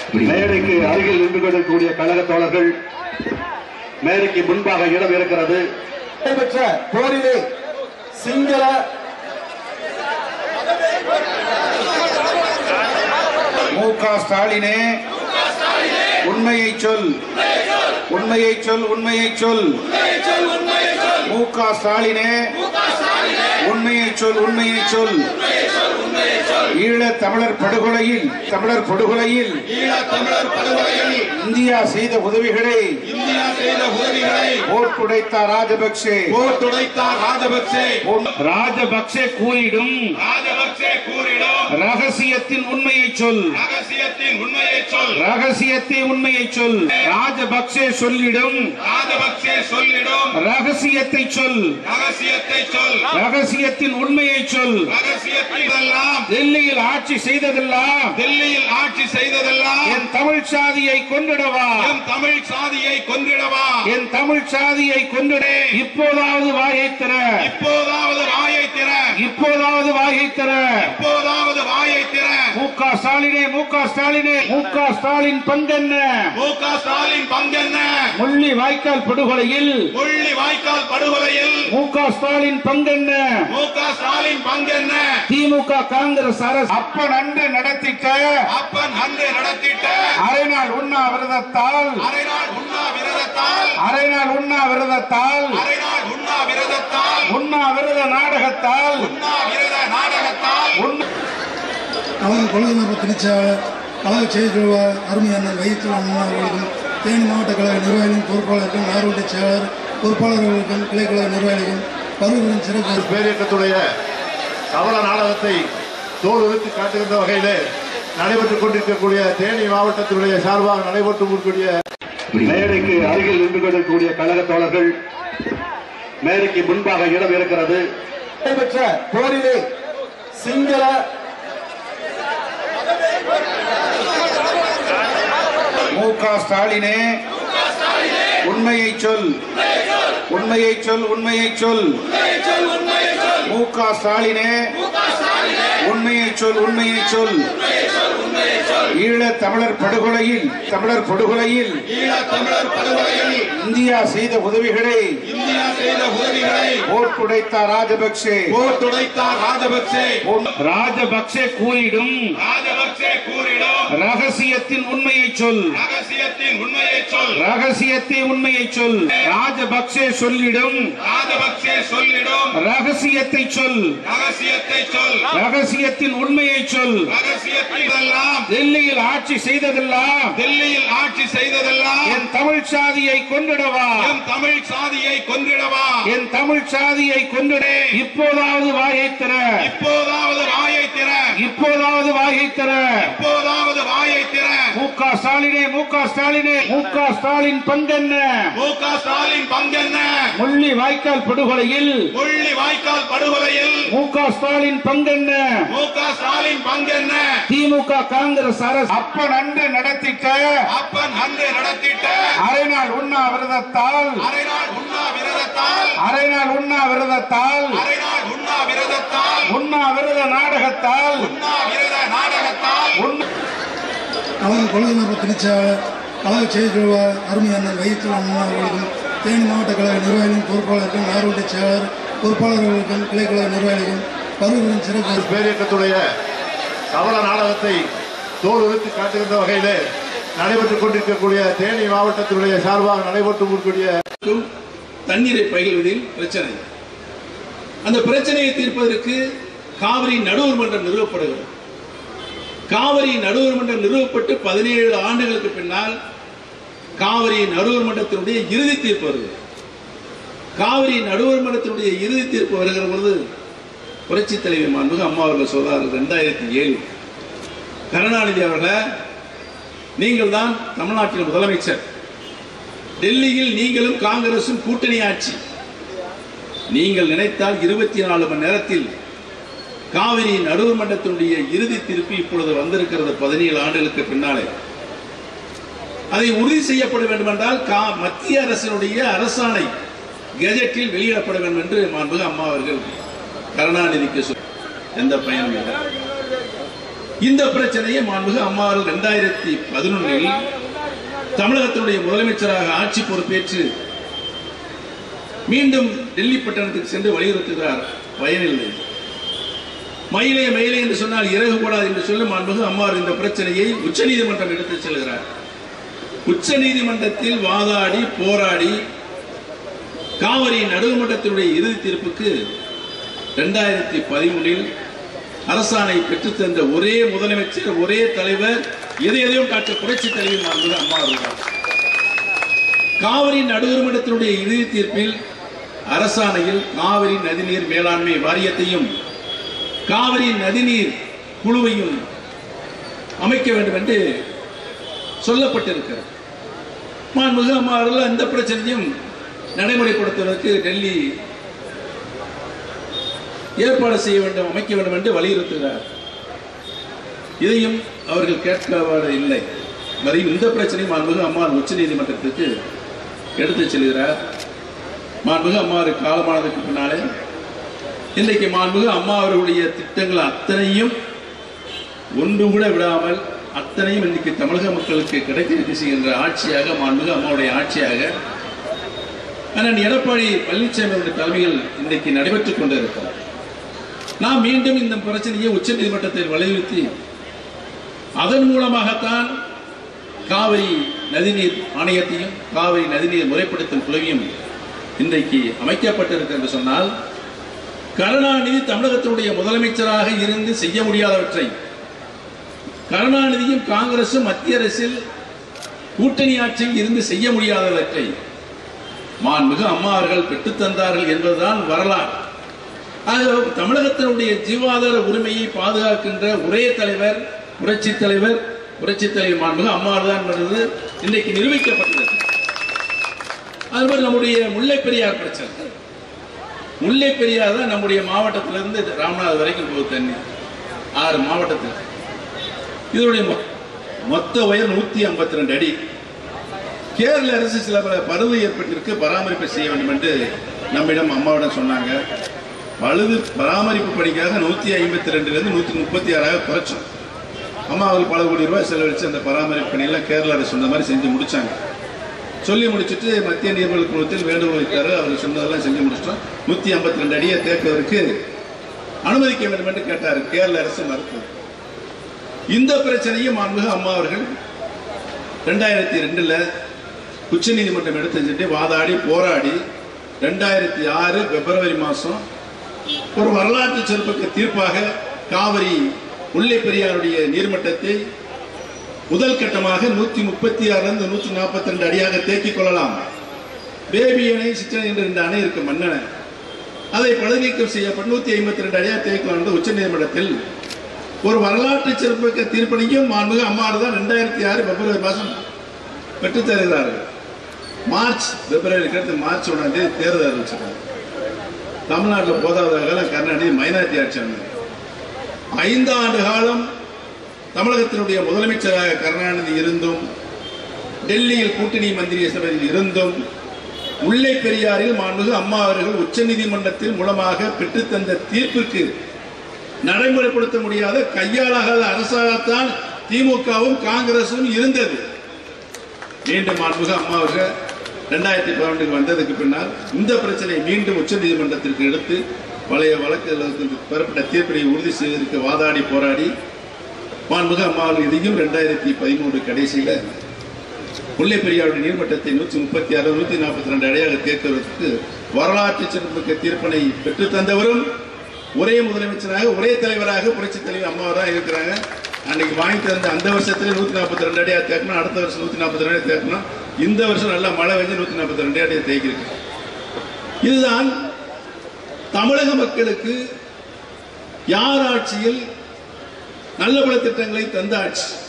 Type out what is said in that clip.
மேடைக்கு அருகில் நின்று கொண்டிருக்கக்கூடிய கழக தோழர்கள் மேடைக்கு முன்பாக இடம் இருக்கிறது நடைபெற்ற போரிலே சிங்கள மு க ஸ்டாலினே உண்மையை சொல் உண்மையை சொல் உண்மையை சொல் மு க ஸ்டாலினே உண்மையை சொல் உண்மையை சொல் ஈழத் தமிழர் படுகொலையில் தமிழர் படுகொலையில் தமிழர் படுகொலையில் இந்தியா செய்த உதவிகளை இந்தியா செய்த உதவிகளை போட்டுடைத்தார் ராஜபக்சே போட்டுடைத்தார் ராஜபக்சே ராஜபக்சே கூறிடும் ராஜபக்சே கூறிடும் ரகசியத்தின் உண்மையை சொல் ரகசியத்தின் உண்மையை சொல் ரகசியத்தை உண்மையை சொல் ராஜபக்சே சொல்லிடும் ராஜபக்சே சொல்லிடும் ரகசியத்தை சொல் ரகசியத்தை சொல் ரகசியத்தின் உண்மையை சொல் ரகசியத்தை எல்லாம் டெல்லியில் ஆட்சி செய்ததெல்லாம் டெல்லியில் ஆட்சி செய்ததெல்லாம் என் தமிழ் சாதியை கொன்றிடவா என் தமிழ் சாதியை கொன்றிடவா என் தமிழ் சாதியை கொன்றிடே இப்போதாவது வாயை தர இப்போதாவது வாயை திற இப்போதாவது வாயை தர இப்போதாவது வாயை திற மு க ஸ்டாலினே மு க ஸ்டாலினே மு க ஸ்டாலின் பங்கென்ன மு க ஸ்டாலின் பங்கென்ன முள்ளி வாய்க்கால் படுகொலையில் முள்ளி வாய்க்கால் படுகொலையில் மு க ஸ்டாலின் பங்கென்ன மு க ஸ்டாலின் பங்கென்ன திமுக காங்கிரஸ் அரசு அப்ப நன்று நடத்திட்ட அப்பன் அன்று நடத்திட்ட அரைநாள் உண்ணாவிரதத்தால் அரைநாள் உண்ணா விரதத்தால் அரைநாள் உண்ணாவிரதத்தால் அரைநாள் உண்ணா விரதத்தால் உண்ணாவிரத நாடகத்தால் உண்ணா விரத நாடகத்தால் உண்ண கழக கொள்கைமன்ற துணைச்சாளர் கழக செயற்குழுவார் அருமை அண்ணன் வைத்தல் அண்ணா அவர்களுக்கும் தேனி மாவட்ட கழக நிர்வாகிகளும் பொறுப்பாளருக்கும் மாறுவட்ட செயலாளர் பொறுப்பாளர்களுக்கும் கிளைக்கழக நிர்வாகிகளுக்கும் பருவரின் சிறப்பு பேரியக்கத்துடைய கவல நாடகத்தை தோல் உறுத்தி காட்டுகின்ற வகையிலே நடைபெற்றுக் கொண்டிருக்கக்கூடிய தேனி மாவட்டத்தினுடைய சார்பாக நடைபெற்று இருக்கக்கூடிய மேடைக்கு அருகில் நின்று கொண்டிருக்கக்கூடிய கழக தோழர்கள் மேடைக்கு முன்பாக இடம் இருக்கிறது நடைபெற்ற போரிலே சிங்கள மு க ஸ்டாலினே உண்மையை சொல் உண்மையை சொல் உண்மையை சொல் மு க ஸ்டாலினே உண்மையை சொல் உண்மையை சொல் ஈழத் தமிழர் படுகொலையில் தமிழர் படுகொலையில் ஈழத் தமிழர் படுகொலையில் இந்தியா செய்த உதவிகளை இந்தியா செய்த உதவிகளை போட்டுடைத்தார் ராஜபக்சே போட்டுடைத்தார் ராஜபக்சே ராஜபக்சே கூறிடும் ராஜபக்சே கூறிடும் ரகசியத்தின் உண்மையை சொல் ரகசியத்தின் உண்மையை சொல் ரகசியத்தை உண்மையை சொல் ராஜபக்சே சொல்லிடும் ராஜபக்சே சொல்லிடும் ரகசியத்தை சொல் ரகசியத்தை சொல் ரகசியத்தின் உண்மையை சொல் ரகசியத்தை எல்லாம் டெல்லியில் ஆட்சி செய்ததெல்லாம் டெல்லியில் ஆட்சி செய்ததெல்லாம் என் தமிழ் சாதியை கொன்றிடவா என் தமிழ் சாதியை கொன்றிடவா என் தமிழ் சாதியை கொன்றிடே இப்போதாவது வாயை தர இப்போதாவது வாயை திற இப்போதாவது வாயை தர இப்போதாவது வாயை திற மு க ஸ்டாலினே மு க ஸ்டாலினே மு க ஸ்டாலின் பங்கென்ன மு க ஸ்டாலின் பங்கென்ன முள்ளி வாய்க்கால் படுகொலையில் முள்ளி வாய்க்கால் படுகொலையில் மு க ஸ்டாலின் பங்கென்ன மு க ஸ்டாலின் பங்கென்ன திமுக காங்கிரஸ் அரசு அப்ப நன்று நடத்திட்ட அப்பன் அன்று நடத்திட்ட அரைநாள் உண்ணாவிரதத்தால் அரைநாள் உண்ணா விரதத்தால் அரைநாள் உண்ணாவிரதத்தால் அரைநாள் உண்ணா விரதத்தால் உண்ணாவிரத நாடகத்தால் உண்ணா விரத நாடகத்தால் உண்ண கழக கொள்கைமன்ற துணைச்சாளர் கழக செயற்குழுவார் அருமை அண்ணன் வைத்தல் அண்ணா அவர்களுக்கும் தேனி மாவட்ட கழக நிர்வாகிகளும் பொறுப்பாளருக்கும் மாறுவட்ட செயலாளர் பொறுப்பாளர்களுக்கும் கிளைக்கழக நிர்வாகிகளுக்கும் பருவரின் சிறப்பு பேரியக்கத்துடைய கவல நாடகத்தை தோல் உறுத்தி காட்டுகின்ற வகையிலே நடைபெற்றுக் கொண்டிருக்கக்கூடிய தேனி மாவட்டத்தினுடைய சார்பாக நடைபெற்று இருக்கக்கூடிய இருக்கும் தண்ணீரை பகிர்வதில் பிரச்சனை அந்த பிரச்சனையை தீர்ப்பதற்கு காவிரி நடுவர் மன்றம் நிறுவப்படுகிறது காவிரி நடுவர் மன்றம் நிறுவப்பட்டு பதினேழு ஆண்டுகளுக்கு பின்னால் காவிரி நடுவர் மன்றத்தினுடைய இறுதி தீர்ப்பு வருகிறது காவிரி நடுவர் மன்றத்தினுடைய இறுதி தீர்ப்பு வருகிற பொழுது புரட்சி தலைவி மாண்புக அம்மா அவர்கள் சொல்றார்கள் ரெண்டாயிரத்தி ஏழு கருணாநிதி அவர்களை நீங்கள் தான் தமிழ்நாட்டின் முதலமைச்சர் டெல்லியில் நீங்களும் காங்கிரசும் கூட்டணி ஆட்சி நீங்கள் நினைத்தால் இருபத்தி நாலு மணி நேரத்தில் காவிரி நடுவர் மன்றத்தினுடைய இறுதி தீர்ப்பு இப்பொழுது வந்திருக்கிறது பதினேழு ஆண்டுகளுக்கு பின்னாலே அதை உறுதி செய்யப்பட வேண்டும் என்றால் கா- மத்திய அரசினுடைய அரசாணை கெஜெட்டில் வெளியிடப்பட வேண்டும் என்று மாண்புக அம்மா அவர்கள் கருணாநிதிக்கு சொல் எந்த பயனும் இல்லை இந்த பிரச்சனையை மாண்புக அம்மாவர்கள் இரண்டாயிரத்தி பதினொன்றில் தமிழகத்தினுடைய முதலமைச்சராக ஆட்சி பொறுப்பேற்று மீண்டும் டெல்லி பட்டணத்துக்கு சென்று வலியுறுத்துகிறார் பயனில்லை மயிலே மயிலே என்று சொன்னால் இறகு கூடாது என்று சொல்லி மாண்புக அம்மார் இந்த பிரச்சனையை உச்சநீதிமன்றம் எடுத்துச் செல்கிறார் உச்சநீதிமன்றத்தில் வாதாடி போராடி காவிரி நடுவமன்றத்தினுடைய இறுதி தீர்ப்புக்கு இரண்டாயிரத்தி பதிமூணில் அரசாணை பெற்றுத்தந்த ஒரே முதலமைச்சர் ஒரே தலைவர் எதை எதையும் காட்ட புரட்சி தலைவர் மாண்புக அம்மா அவர்கள் காவிரி நடுவர்மன்றத்தினுடைய இறுதி தீர்ப்பில் அரசாணையில் காவிரி நதிநீர் மேலாண்மை வாரியத்தையும் காவிரி நதிநீர் குழுவையும் அமைக்க வேண்டும் என்று சொல்லப்பட்டிருக்கிறது மாண்புமிகு அம்மா அவர்கள் அந்த பிரச்சனையும் நடைமுறைப்படுத்துவதற்கு டெல்லி ஏற்பாடு செய்ய வேண்டும் அமைக்க வேண்டும் என்று வலியுறுத்துகிறார் இதையும் அவர்கள் கேட்கவாறு இல்லை வரையும் இந்த பிரச்சனை மாண்புமிகு அம்மா உச்ச நீதிமன்றத்துக்கு எடுத்துச் செல்கிறார் மாண்புமிகு அம்மாறு காலமானதுக்கு பின்னாலே இன்றைக்கு மாண்புமிகு அம்மா அவர்களுடைய திட்டங்கள் அத்தனையும் ஒன்று கூட விடாமல் அத்தனையும் இன்றைக்கு தமிழக மக்களுக்கு கிடைத்திருக்கு செய்கின்ற ஆட்சியாக மாண்புமிகு அம்மாவுடைய ஆட்சியாக அண்ணன் எடப்பாடி பழனிசாமி அவருடைய தலைமையில் இன்றைக்கு நடைபெற்றுக் கொண்டிருக்கிறார் நாம் மீண்டும் இந்த பிரச்சனையை உச்ச நீதிமன்றத்தில் வலியுறுத்தி அதன் மூலமாகத்தான் காவிரி நதிநீர் ஆணையத்தையும் காவிரி நதிநீர் முறைப்படுத்தும் குழுவையும் இன்றைக்கு அமைக்கப்பட்டிருக்கு என்று சொன்னால் கருணாநிதி தமிழகத்தினுடைய முதலமைச்சராக இருந்து செய்ய முடியாதவற்றை கருணாநிதியும் காங்கிரசும் மத்திய அரசில் கூட்டணி ஆட்சியில் இருந்து செய்ய முடியாதவற்றை மாண்புமிகு அம்மா அவர்கள் பெற்றுத் தந்தார்கள் என்பதுதான் வரலாறு ஆக தமிழகத்தினுடைய ஜீவாதார உரிமையை பாதுகாக்கின்ற ஒரே தலைவர் புரட்சி தலைவர் புரட்சி தலைவர் மாண்புமிகு அம்மாவர் தான் என்பது இன்றைக்கு நிரூபிக்கப்பட்டது அதுபோல் நம்முடைய முல்லை பெரியார் பிரச்சனை முல்லை பெரியார் தான் நம்முடைய மாவட்டத்திலிருந்து ராமநாதர் வரைக்கும் போகுது தண்ணி ஆறு மாவட்டத்தில் இதனுடைய மொ- மொத்த உயர் நூத்தி ஐம்பத்தி ரெண்டு அடி கேரள அரசு சில பல பருவ ஏற்பட்டிருக்கு பராமரிப்பு செய்ய வேண்டும் என்று நம்மிடம் அம்மாவிடம் சொன்னாங்க பழுது பராமரிப்பு பணிக்காக நூத்தி ஐம்பத்தி ரெண்டுல இருந்து நூத்தி முப்பத்தி ஆறாக குறைச்சோம் அம்மா அவர்கள் பல கோடி ரூபாய் செலவழிச்சு அந்த பராமரிப்பு பணியெல்லாம் கேரள அரசு சொன்ன மாதிரி செஞ்சு முடிச்சாங்க சொல்லி முடிச்சுட்டு மத்திய நீர்வள குழுத்தில் வேண்டுகோள் வைத்தாரு அவர் சொன்னதெல்லாம் செஞ்சு முடிச்சிட்டோம் நூத்தி ஐம்பத்தி ரெண்டு அடியை தேக்குவதற்கு அனுமதிக்க வேண்டும் என்று கேட்டார் கேரள அரசு மறுத்தது இந்த பிரச்சனையும் மாண்புமிகு அம்மா அவர்கள் ரெண்டாயிரத்தி ரெண்டுல உச்ச நீதிமன்றம் எடுத்து சென்று வாதாடி போராடி ரெண்டாயிரத்தி ஆறு பிப்ரவரி மாசம் ஒரு வரலாற்று சிறப்புக்கு தீர்ப்பாக காவிரி முல்லை பெரியாருடைய நீர்மட்டத்தை முதல் கட்டமாக நூத்தி முப்பத்தி ஆறுல இருந்து நூத்தி நாற்பத்தி ரெண்டு அடியாக தேக்கிக் கொள்ளலாம் பேபி அணை சிற்றணை என்ற ரெண்டு அணை இருக்கு மண்ணணை அதை பழுநீக்கம் செய்யப்பட்டு நூத்தி ஐம்பத்தி ரெண்டு அடியாக தேக்கலாம் என்று உச்ச நீதிமன்றத்தில் ஒரு வரலாற்று சிறப்புமிக்க தீர்ப்பணிக்கும் மாண்புமிகு அம்மாறு தான் ரெண்டாயிரத்தி ஆறு பிப்ரவரி மாதம் பெற்றுத் தருகிறார்கள் மார்ச் பிப்ரவரிக்கு அடுத்து மார்ச் ஒன்றாம் தேதி தேர்தல் அறிவிச்சிருக்காங்க தமிழ்நாட்டில் போதாத காலம் கருணாநிதி மைனாரிட்டி ஆட்சி ஆனார் ஐந்தாண்டு காலம் தமிழகத்தினுடைய முதலமைச்சராக கருணாநிதி இருந்தும் டெல்லியில் கூட்டணி மந்திரி சபையில் இருந்தும் முல்லை பெரியாரில் மாண்புமிகு அம்மா அவர்கள் உச்சநீதிமன்றத்தின் மூலமாக பெற்றுத்தந்த தீர்ப்புக்கு நடைமுறைப்படுத்த முடியாத கையாளாகாத அரசாகத்தான் திமுகவும் காங்கிரசும் இருந்தது மீண்டும் மாண்புமிகு அம்மா அவர்கள் ரெண்டாயிரத்தி பதினொன்றுக்கு வந்ததுக்கு பின்னால் இந்த பிரச்சனையை மீண்டும் உச்சநீதிமன்றத்திற்கு எடுத்து பழைய வழக்குகளுக்கு பெறப்பட்ட தீர்ப்பினை உறுதி செய்வதற்கு வாதாடி போராடி மாண்புமிகு அம்மா அவர்கள் இதையும் ரெண்டாயிரத்தி பதிமூன்று கடைசியில் முல்லை பெரியாருடைய நீர்மட்டத்தை நூற்றி முப்பத்தி ஆறு நூற்றி நாற்பத்தி ரெண்டு அடையாக தேக்குவதற்கு வரலாற்று சிறப்புமிக்க தீர்ப்பினை பெற்றுத் தந்தவரும் ஒரே முதலமைச்சராக ஒரே தலைவராக புரட்சி தலைவர் அம்மாவராக இருக்கிறாங்க அன்னைக்கு வாங்கி தந்த அந்த வருஷத்துல நூத்தி நாற்பத்தி ரெண்டு அடியா தேக்கணும் அடுத்த வருஷம் நூத்தி நாற்பத்தி ரெண்டு அடியா தேக்கணும் இந்த வருஷம் நல்லா மழை பெஞ்சு நூத்தி நாற்பத்தி ரெண்டு அடியா தேக்கிருக்கு இதுதான் தமிழக மக்களுக்கு யார் ஆட்சியில் நல்ல பல திட்டங்களை தந்த ஆட்சி